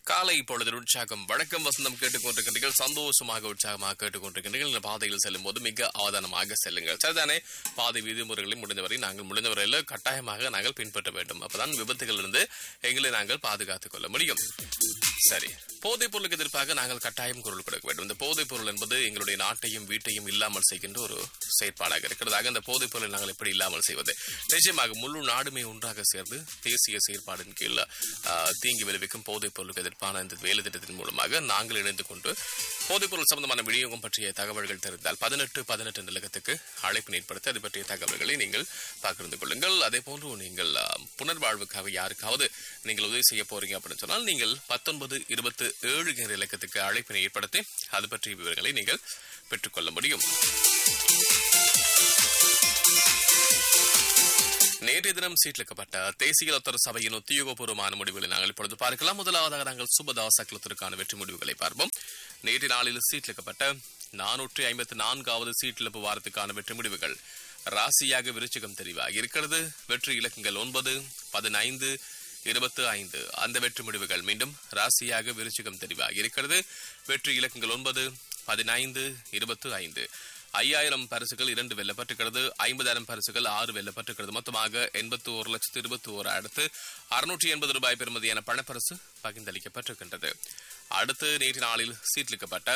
காலை பொழுது உற்சாகம் வழக்கம் வசந்தம் கேட்டுக்கொண்டிருக்கின்றீர்கள் சந்தோஷமாக உற்சாகமாக கேட்டுக்கொண்டிருக்கின்றீர்கள் இந்த பாதையில் செல்லும் போது மிக அவதானமாக செல்லுங்கள் சரிதானே பாதை விதிமுறைகளை முடிந்தவரை நாங்கள் முடிந்தவரையில் கட்டாயமாக நாங்கள் பின்பற்ற வேண்டும் அப்பதான் விபத்துகளிலிருந்து எங்களை நாங்கள் பாதுகாத்துக் கொள்ள முடியும் சரி போதைப் பொருளுக்கு எதிர்ப்பாக நாங்கள் கட்டாயம் குரல் கொடுக்க வேண்டும் இந்த போதைப் பொருள் என்பது எங்களுடைய நாட்டையும் வீட்டையும் இல்லாமல் செய்கின்ற ஒரு செயற்பாடாக இருக்கிறதாக இந்த போதைப் பொருளை நாங்கள் எப்படி இல்லாமல் செய்வது நிச்சயமாக முழு நாடுமே ஒன்றாக சேர்ந்து தேசிய செயற்பாடின் கீழ் ஆஹ், தீங்கி விளைவிக்கும் போதைப் பொருளுக்கு எதிர்ப்பான இந்த வேலை திட்டத்தின் மூலமாக நாங்கள் இணைந்து கொண்டு போதைப் பொருள் சம்பந்தமான விநியோகம் பற்றிய தகவல்கள் தெரிந்தால் பதினெட்டு பதினெட்டு நிலகத்துக்கு அழைப்பு ஏற்படுத்தி அது பற்றிய தகவல்களை நீங்கள் பகிர்ந்து கொள்ளுங்கள் அதே போன்று நீங்கள் ஆஹ், புனர்வாழ்வுக்காக யாருக்காவது நீங்கள் உதவி செய்ய போறீங்க அப்படின்னு சொன்னால் நீங்கள் பத்தொன்பது இருபத்து ஏழு என்ற இலக்கத்துக்கு அழைப்பினை ஏற்படுத்தி அது பற்றிய விவரங்களை நீங்கள் பெற்றுக்கொள்ள முடியும் நேற்றைய தினம் சீட்லிக்கப்பட்ட தேசிய லத்தர் சபையின் உத்தியோகபூர்வமான முடிவுகளை நாங்கள் இப்பொழுது பார்க்கலாம் முதலாவதாக நாங்கள் சுபதாச கிளத்திற்கான வெற்றி முடிவுகளை பார்ப்போம் நேற்றைய நாளில் சீட்லிக்கப்பட்ட நானூற்றி ஐம்பத்தி நான்காவது சீட்டிழப்பு வாரத்துக்கான வெற்றி முடிவுகள் ராசியாக விருச்சிகம் தெரிவாக இருக்கிறது வெற்றி இலக்கங்கள் ஒன்பது பதினைந்து இருபத்து ஐந்து அந்த வெற்றி முடிவுகள் மீண்டும் ராசியாக விருச்சிகம் தெரிவாக இருக்கிறது வெற்றி இலக்கங்கள் ஒன்பது பதினைந்து இருபத்து ஐந்து ஐயாயிரம் பரிசுகள் இரண்டு வெல்லப்பட்டிருக்கிறது ஐம்பதாயிரம் பரிசுகள் ஆறு வெல்லப்பட்டிருக்கிறது மொத்தமாக எண்பத்தி ஒரு லட்சத்து இருபத்தி ஓராயிரத்து அறுநூற்றி எண்பது ரூபாய் பெறுமதியான பணப்பரிசு பகிர்ந்தளிக்கப்பட்டிருக்கின்றது அடுத்து நேற்று நாளில் சீட்லிக்கப்பட்ட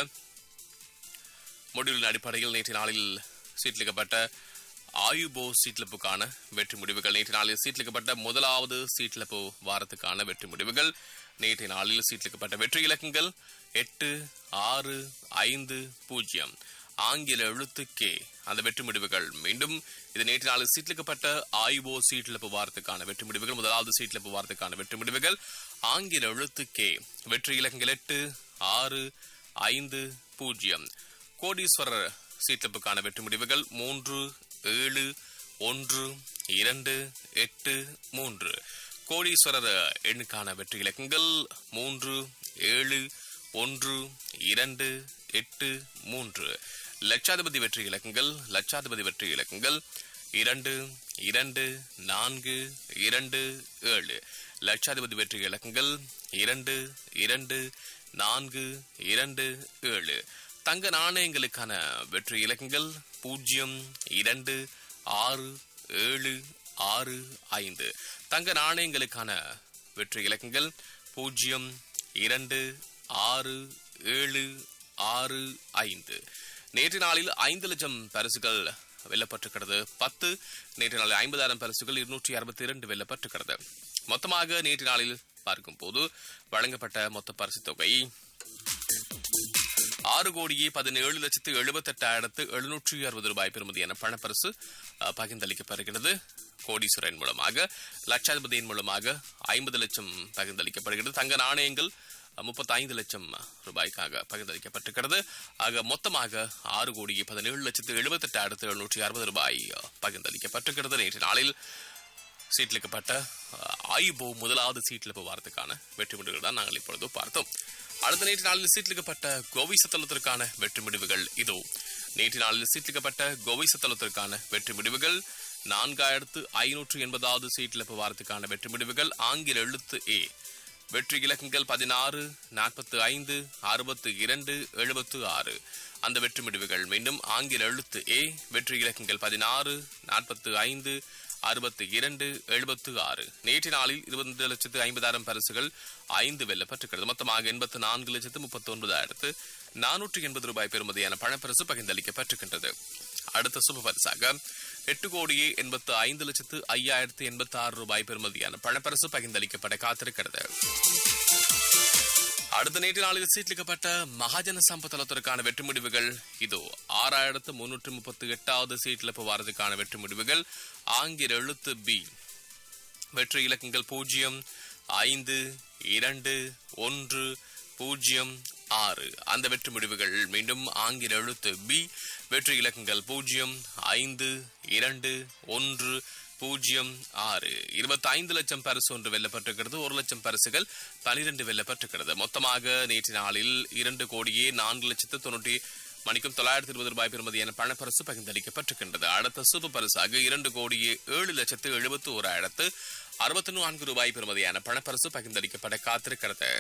முடிவின் அடிப்படையில் நேற்று நாளில் சீட்லிக்கப்பட்ட ஆயுபோ சீட்லப்புக்கான வெற்றி முடிவுகள் நேற்று நாளில் சீட்லிக்கப்பட்ட முதலாவது சீட்லப்பு வாரத்துக்கான வெற்றி முடிவுகள் நேற்று நாளில் சீட்லிக்கப்பட்ட வெற்றி இலக்கங்கள் எட்டு ஆறு ஐந்து பூஜ்ஜியம் ஆங்கில எழுத்து கே அந்த வெற்றி முடிவுகள் மீண்டும் இது நேற்று நாளில் சீட்லிக்கப்பட்ட ஆயுபோ சீட்லப்பு வாரத்துக்கான வெற்றி முடிவுகள் முதலாவது சீட்லப்பு வாரத்துக்கான வெற்றி முடிவுகள் ஆங்கில எழுத்து கே வெற்றி இலக்கங்கள் எட்டு ஆறு ஐந்து பூஜ்ஜியம் கோடீஸ்வரர் சீட்லப்புக்கான வெற்றி முடிவுகள் மூன்று ஏழு ஒன்று இரண்டு எட்டு மூன்று கோடீஸ்வரர் எண்ணுக்கான வெற்றி இலக்கங்கள் மூன்று ஏழு ஒன்று இரண்டு எட்டு மூன்று லட்சாதிபதி வெற்றி இலக்கங்கள் லட்சாதிபதி வெற்றி இலக்கங்கள் இரண்டு இரண்டு நான்கு இரண்டு ஏழு லட்சாதிபதி வெற்றி இலக்கங்கள் இரண்டு இரண்டு நான்கு இரண்டு ஏழு தங்க நாணயங்களுக்கான வெற்றி இலக்கங்கள் பூஜ்ஜியம் இரண்டு ஆறு ஏழு ஆறு ஐந்து தங்க நாணயங்களுக்கான வெற்றி இலக்கங்கள் பூஜ்ஜியம் இரண்டு ஆறு ஏழு ஆறு ஐந்து நேற்று நாளில் ஐந்து லட்சம் பரிசுகள் வெல்லப்பட்டிருக்கிறது பத்து நேற்று நாளில் ஐம்பதாயிரம் பரிசுகள் இருநூற்றி அறுபத்தி இரண்டு வெல்லப்பட்டிருக்கிறது மொத்தமாக நேற்று நாளில் பார்க்கும் போது வழங்கப்பட்ட மொத்த பரிசு தொகை ஆறு கோடியே பதினேழு லட்சத்து எழுபத்தெட்டாயிரத்து எழுநூற்றி அறுபது ரூபாய் பெறுமதியான பணப்பரிசு அஹ், பகிர்ந்தளிக்கப்படுகிறது கோடீஸ்வரன் மூலமாக லட்சாதிபதியின் மூலமாக ஐம்பது லட்சம் பகிர்ந்தளிக்கப்படுகிறது தங்க நாணயங்கள் முப்பத்தைந்து லட்சம் ரூபாய்க்காக பகிர்ந்தளிக்கப்பட்டிருக்கிறது ஆக மொத்தமாக ஆறு கோடியே பதினேழு லட்சத்து எழுபத்தெட்டாயிரத்து எழுநூற்றி அறுபது ரூபாய் அஹ், பகிர்ந்தளிக்கப்பட்டிருக்கிறது நேற்று நாளில் சீட்லிக்கப்பட்ட அஹ், ஆயுபோ முதலாவது சீட்லிப்பு வாரத்துக்கான வெற்றி முடிவுகள் தான் நாங்கள் இப்பொழுது பார்த்தோம் அடுத்த நேற்று நாளில் சீட்லிக்கப்பட்ட கோவை சத்தலத்திற்கான வெற்றி முடிவுகள் இதோ நேற்று நாளில் சீட்லிக்கப்பட்ட கோவை சத்தலத்திற்கான வெற்றி முடிவுகள் நான்காயிரத்து ஐநூற்று எண்பதாவது சீட்லிப்பு வாரத்துக்கான வெற்றி முடிவுகள் ஆங்கில எழுத்து ஏ வெற்றி இலக்கங்கள் பதினாறு நாற்பத்து ஐந்து அறுபத்து இரண்டு எழுபத்து ஆறு அந்த வெற்றி முடிவுகள் மீண்டும் ஆங்கில எழுத்து ஏ வெற்றி இலக்கங்கள் பதினாறு நாற்பத்து ஐந்து அறுபத்து இரண்டு எழுபத்து ஆறு நேற்று நாளில் இருபத்தி லட்சத்து ஐம்பதாயிரம் பரிசுகள் ஐந்து வெல்லப்பட்டிருக்கிறது மொத்தமாக எண்பத்து நான்கு லட்சத்து முப்பத்தி ஒன்பதாயிரத்து நானூற்றி எண்பது ரூபாய் பெறுமதியான பணப்பரிசு பகிர்ந்தளிக்கப்பட்டிருக்கின்றது அடுத்த சுப பரிசாக எட்டு கோடியே எண்பத்து ஐந்து லட்சத்து ஐயாயிரத்து எண்பத்தி ஆறு ரூபாய் பெறுமதியான பணப்பரிசு பகிர்ந்தளிக்கப்பட காத்திருக்கிறது அடுத்த நேற்று நாளில் சீட்லிக்கப்பட்ட மகாஜன சம்பத்தலத்திற்கான வெற்றி முடிவுகள் இதோ ஆறாயிரத்து முன்னூற்று முப்பத்தி எட்டாவது சீட்லிப்பு வாரத்துக்கான வெற்றி முடிவுகள் ஆங்கில எழுத்து பி வெற்றி இலக்கங்கள் பூஜ்ஜியம் ஐந்து இரண்டு ஒன்று பூஜ்ஜியம் ஆறு அந்த வெற்றி முடிவுகள் மீண்டும் ஆங்கில எழுத்து பி வெற்றி இலக்கங்கள் பூஜ்ஜியம் ஐந்து இரண்டு ஒன்று பூஜ்ஜியம் ஆறு இருபத்தி ஐந்து லட்சம் பரிசு ஒன்று வெல்லப்பட்டிருக்கிறது ஒரு லட்சம் பரிசுகள் பனிரெண்டு வெல்லப்பட்டிருக்கிறது மொத்தமாக நேற்று நாளில் இரண்டு கோடியே நான்கு லட்சத்து தொண்ணூற்றி மணிக்கும் தொள்ளாயிரத்தி இருபது ரூபாய் பெறுமதியான பணப்பரிசு பகிர்ந்தளிக்கப்பட்டிருக்கின்றது அடுத்த சூப்பர் பரிசாக இரண்டு கோடியே ஏழு லட்சத்து எழுபத்து ஓராயிரத்து அறுபத்தி நான்கு ரூபாய் பெறுமதியான பணப்பரிசு பகிர்ந்தளிக்கப்பட காத்திருக்கிறது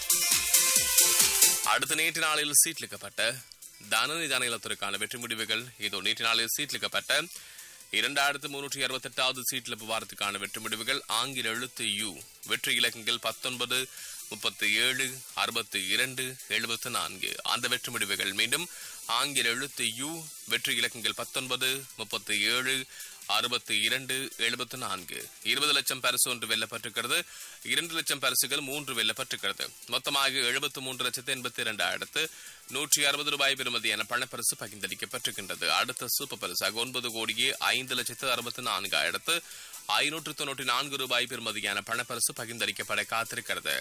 அடுத்த நேற்று நாளில் சீட்லிக்கப்பட்ட தனநிதான இல்லத்திற்கான வெற்றி முடிவுகள் இதோ நேற்று நாளில் சீட்லிக்கப்பட்ட இரண்டாயிரத்து முன்னூற்றி அறுபத்தி எட்டாவது சீட்லிப்பு வாரத்துக்கான வெற்றி முடிவுகள் ஆங்கில எழுத்து யு வெற்றி இலக்கங்கள் பத்தொன்பது முப்பத்தி ஏழு அறுபத்தி இரண்டு எழுபத்தி நான்கு அந்த வெற்றி முடிவுகள் மீண்டும் ஆங்கில எழுத்து யு வெற்றி இலக்கங்கள் பத்தொன்பது முப்பத்தி ஏழு அறுபத்தி இரண்டு எழுபத்தி நான்கு இருபது லட்சம் பரிசு ஒன்று வெல்லப்பட்டிருக்கிறது இரண்டு லட்சம் பரிசுகள் மூன்று வெல்லப்பட்டிருக்கிறது மொத்தமாக எழுபத்தி மூன்று லட்சத்து எண்பத்தி இரண்டாயிரத்து நூற்றி அறுபது ரூபாய் பெறுமதியான பணப்பரிசு பகிர்ந்தளிக்கப்பட்டிருக்கின்றது அடுத்த சூப்பர் பரிசாக ஒன்பது கோடியே ஐந்து லட்சத்து அறுபத்தி நான்காயிரத்து ஐநூற்று தொண்ணூற்றி நான்கு ரூபாய் பெறுமதியான பணப்பரிசு பகிர்ந்தளிக்கப்பட காத்திருக்கிறது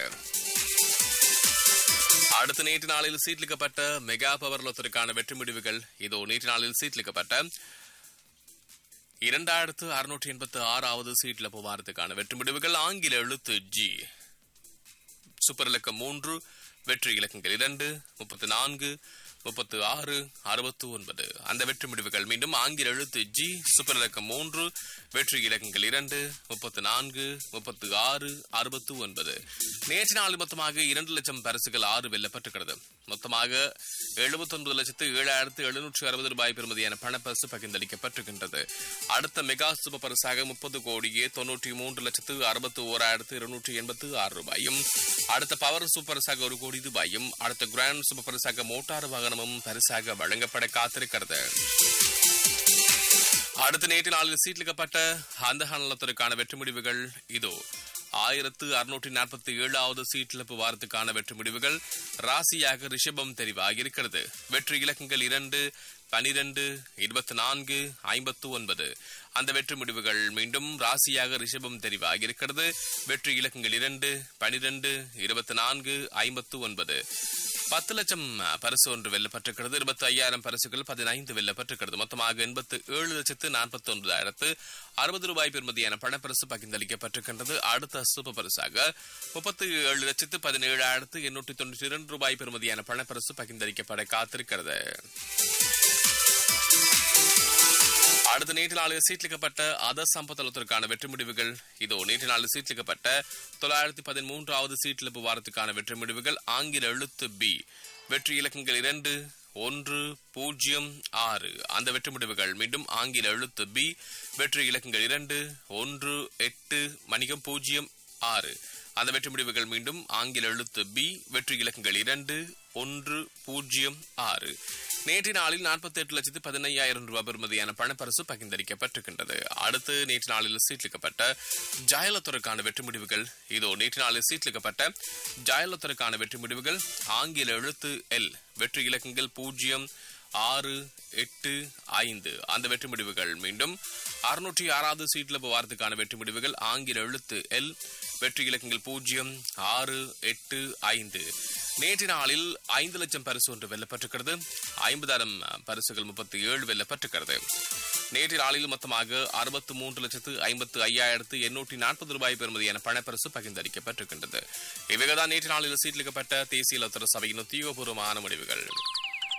அடுத்த நேற்று நாளில் சீட்லிக்கப்பட்ட மெகா பவர் லொத்தருக்கான வெற்றி முடிவுகள் இதோ நேற்று நாளில் சீட்லிக்கப்பட்ட இரண்டாயிரத்து அறுநூற்றி எண்பத்தி ஆறாவது சீட்ல போவாரத்துக்கான வெற்றி முடிவுகள் ஆங்கில எழுத்து ஜி சூப்பர் இலக்கம் மூன்று வெற்றி இலக்கங்கள் இரண்டு முப்பத்தி நான்கு முப்பத்து ஆறு அறுபத்து ஒன்பது அந்த வெற்றி முடிவுகள் மீண்டும் ஆங்கில எழுத்து ஜி சூப்பர் இலக்கம் மூன்று வெற்றி இலக்கங்கள் இரண்டு முப்பத்து நான்கு முப்பத்து ஆறு அறுபத்து ஒன்பது நேற்று நாள் மொத்தமாக இரண்டு லட்சம் பரிசுகள் ஆறு வெல்லப்பட்டிருக்கிறது மொத்தமாக எழுபத்தி ஒன்பது லட்சத்து ஏழாயிரத்து எழுநூற்று அறுபது ரூபாய் பெறுமதியான பணப்பரிசு பகிர்ந்தளிக்கப்பட்டிருக்கின்றது அடுத்த மெகா சூப்பர் பரிசாக முப்பது கோடியே தொன்னூற்றி மூன்று லட்சத்து அறுபத்து ஓராயிரத்து இருநூற்றி எண்பத்து ஆறு ரூபாயும் அடுத்த பவர் சூப்பர் பரிசாக ஒரு கோடி ரூபாயும் அடுத்த கிராண்ட் சூப்பர் பரிசாக மோட்டார் வாகனமும் பரிசாக வழங்கப்பட காத்திருக்கிறது அடுத்த நேற்று நாளில் சீட்லிக்கப்பட்ட அந்த நலத்திற்கான வெற்றி முடிவுகள் இதோ ஆயிரத்து அறுநூற்றி நாற்பத்தி ஏழாவது சீட்டிழப்பு வாரத்துக்கான வெற்றி முடிவுகள் ராசியாக ரிஷபம் தெரிவாகி இருக்கிறது வெற்றி இலக்கங்கள் இரண்டு பனிரெண்டு இருபத்தி நான்கு ஐம்பத்து ஒன்பது அந்த வெற்றி முடிவுகள் மீண்டும் ராசியாக ரிஷபம் தெரிவாகி இருக்கிறது வெற்றி இலக்கங்கள் இரண்டு பனிரெண்டு இருபத்தி நான்கு ஐம்பத்து ஒன்பது பத்து லட்சம் பரிசு ஒன்று வெல்லப்பட்டிருக்கிறது இருபத்தி ஐயாயிரம் பரிசுகள் பதினைந்து வெல்லப்பட்டிருக்கிறது மொத்தமாக எண்பத்து ஏழு லட்சத்து நாற்பத்தி ஒன்பதாயிரத்து அறுபது ரூபாய் பெறுமதியான பணப்பரிசு பகிர்ந்தளிக்கப்பட்டிருக்கின்றது அடுத்த சூப்பர் பரிசாக முப்பத்தி ஏழு லட்சத்து பதினேழாயிரத்து எண்ணூற்றி தொண்ணூற்றி இரண்டு ரூபாய் பெறுமதியான பணப்பரிசு பகிர்ந்தளிக்கப்பட காத்திருக்கிறது அடுத்த நேற்று நாளில் சீட்லிக்கப்பட்ட அத சம்பத்தலத்திற்கான வெற்றி முடிவுகள் இதோ நேற்று நாளில் சீட்லிக்கப்பட்ட தொள்ளாயிரத்தி பதிமூன்றாவது சீட்டிழப்பு வாரத்துக்கான வெற்றி முடிவுகள் ஆங்கில எழுத்து பி வெற்றி இலக்கங்கள் இரண்டு ஒன்று பூஜ்ஜியம் ஆறு அந்த வெற்றி முடிவுகள் மீண்டும் ஆங்கில எழுத்து பி வெற்றி இலக்கங்கள் இரண்டு ஒன்று எட்டு மணிகம் பூஜ்ஜியம் ஆறு அந்த வெற்றி முடிவுகள் மீண்டும் ஆங்கில எழுத்து பி வெற்றி இலக்கங்கள் இரண்டு ஒன்று பூஜ்ஜியம் ஆறு நேற்று நாளில் நாற்பத்தி எட்டு லட்சத்து பதினையாயிரம் ரூபாய் பெறுமதியான பணப்பரிசு பகிர்ந்தளிக்கப்பட்டிருக்கின்றது அடுத்து நேற்று நாளில் சீட்லிக்கப்பட்ட ஜாயலத்துறைக்கான வெற்றி முடிவுகள் இதோ நேற்று நாளில் சீட்லிக்கப்பட்ட ஜாயலத்துறைக்கான வெற்றி முடிவுகள் ஆங்கில எழுத்து எல் வெற்றி இலக்கங்கள் பூஜ்ஜியம் ஆறு எட்டு ஐந்து அந்த வெற்றி முடிவுகள் மீண்டும் அறுநூற்றி ஆறாவது சீட்ல வாரத்துக்கான வெற்றி முடிவுகள் ஆங்கில எழுத்து எல் வெற்றி இலக்கங்கள் பூஜ்ஜியம் ஆறு எட்டு ஐந்து நேற்று நாளில் ஐந்து லட்சம் பரிசு ஒன்று வெல்லப்பட்டிருக்கிறது ஐம்பதாயிரம் பரிசுகள் முப்பத்தி ஏழு வெல்லப்பட்டிருக்கிறது நேற்று நாளில் மொத்தமாக அறுபத்து மூன்று லட்சத்து ஐம்பத்து ஐயாயிரத்து எண்ணூற்றி நாற்பது ரூபாய் பெறுமதியான பணப்பரிசு பகிர்ந்தளிக்கப்பட்டிருக்கின்றது இவைகள்தான் நேற்று நாளில் சீட்லிக்கப்பட்ட தேசிய லத்தர சபையின் உத்தியோகபூர்வமான முடிவுகள்